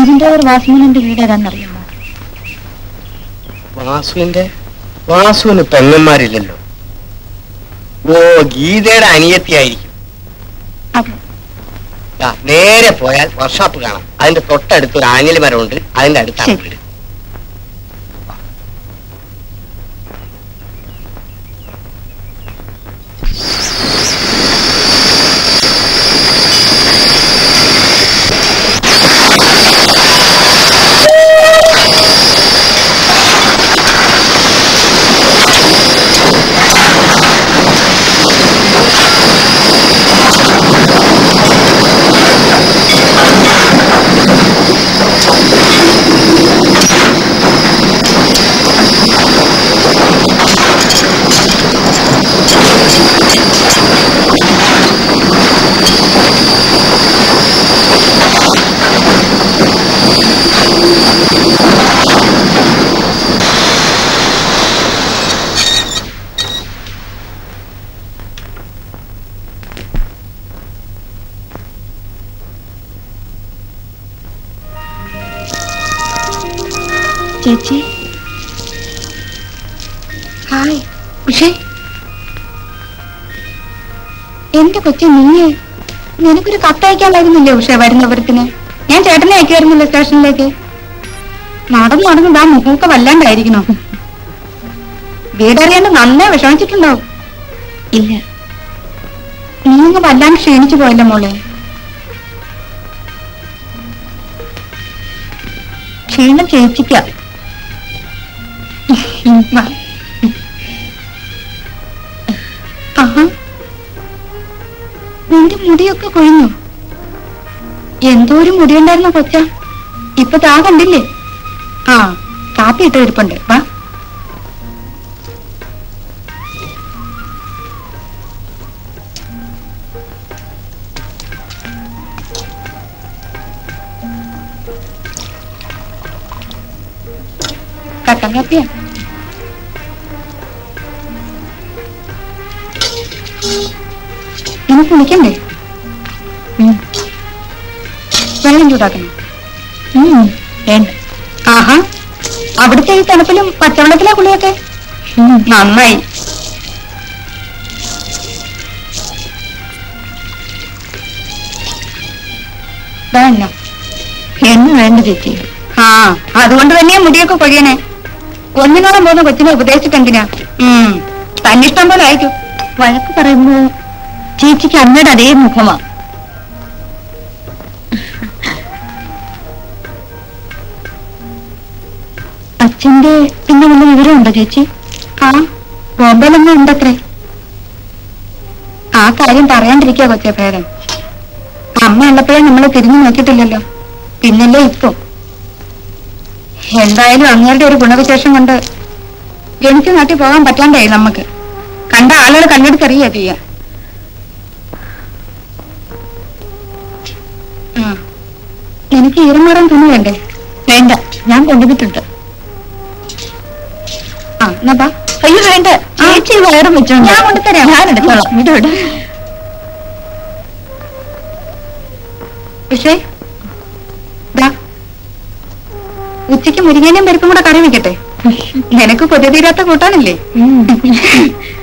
Engine driver വാസുമനന്റെ വീട് ഏതാണെന്നറിയാമോ വാസുവിന്റെ വാസുവിന് പെങ്ങന്മാരില്ലല്ലോ ഓ ഗീതയുടെ അനിയത്തിയായിരിക്കും അതെ ദാ, നേരെ പോയാൽ വർക്ക്ഷോപ്പ് കാണാം അതിന്റെ തൊട്ടടുത്ത് ഒരു ആഞ്ഞലി മരമുണ്ട് അതിന്റെ അടുത്താണ് ശരി. വീട് ചേച്ചി ഹായ് ഉഷേ എന്റെ കൊച്ചു നീയേ നിനക്കൊരു കത്തയക്കാനായിരുന്നില്ലേ ഉഷേ വരുന്നവരത്തിന് ഞാൻ ചേട്ടനെ അയക്കുമായിരുന്നില്ല സ്റ്റേഷനിലേക്ക് നടന്നു നടന്ന് ദാ മുഖമൊക്കെ വല്ലാണ്ടായിരിക്കണോ വീടറിയാണ്ട് നന്നേ വിഷമിച്ചിട്ടുണ്ടാവും ഇല്ല നീ ഒന്ന് വല്ലാണ്ട് ക്ഷീണിച്ചു പോയല്ലോ മോളെ ക്ഷീണം ചേച്ചിക്കാം ആഹാ. നിന്റെ മുടിയൊക്കെ കൊഴിഞ്ഞു എന്തോ ഒരു മുടിയുണ്ടായിരുന്ന കൊച്ച ഇപ്പൊ താ കണ്ടില്ലേ ആ കാപ്പി ഇട്ട് ഇരിപ്പുണ്ട് വാ കട്ടൻ കാപ്പിയാ ഇനി കുളിക്കണ്ടേ ഉം. വെള്ളം ചൂടാക്കണം ഉം, വേണ്ട ആഹാ അവിടുത്തെ ഈ തണുപ്പിലും പച്ചവെള്ളത്തിലാ കുളിയൊക്കെ ഉം, നന്നായി ദാ എണ്ണ. എണ്ണ വേണ്ട ചേച്ചി ആ അതുകൊണ്ട് തന്നെയാ മുടിയൊക്കെ കൊഴിയണേ ഒന്നിനോളം പോകുന്ന കൊച്ചിനെ ഉപദേശിച്ചെന്തിനാ ഉം തന്നിഷ്ടം പോലെ ആയിരിക്കും വഴക്ക് പറയുമ്പോ ചേച്ചിക്ക് അമ്മയുടെ അതേ മുഖമാ അച്ഛന്റെ പിന്നെ വല്ല വിവരമുണ്ടോ ചേച്ചി ആ ബോംബെയിലൊന്നും ഉണ്ടത്രേ ആ കാര്യം പറയാണ്ടിരിക്കുക കൊച്ചെ ഭേദം അമ്മ ഉള്ളപ്പോഴേ നമ്മളെ തിരിഞ്ഞു നോക്കിയിട്ടില്ലല്ലോ പിന്നല്ലേ ഇപ്പൊ എന്തായാലും അങ്ങേരുടെ ഒരു ഗുണവിശേഷം കൊണ്ട് ജനിച്ച നാട്ടിൽ പോകാൻ പറ്റാണ്ടായി നമുക്ക് കണ്ട ആളുകൾ കണ്ണെടുത്തറിയാ ചെയ്യാ ആ. എനിക്ക് ഈറമാറാൻ തുണി വേണ്ടേ വേണ്ട ഞാൻ കൊണ്ടുവന്നിട്ടുണ്ട് ആ എന്നാ ബാ അയ്യോ വേണ്ട ചേച്ചി വയറും വെച്ചോ ഞാൻ കൊണ്ടുതരാം ഞാൻ എടുത്തോളാം വിടൂടെ പക്ഷേ ദാ ഉച്ചയ്ക്ക് മുരിങ്ങേനും പരിപ്പും കൂടെ കറി വെക്കട്ടെ നിനക്ക് കൊതി തീരാത്ത കൂട്ടാനല്ലേ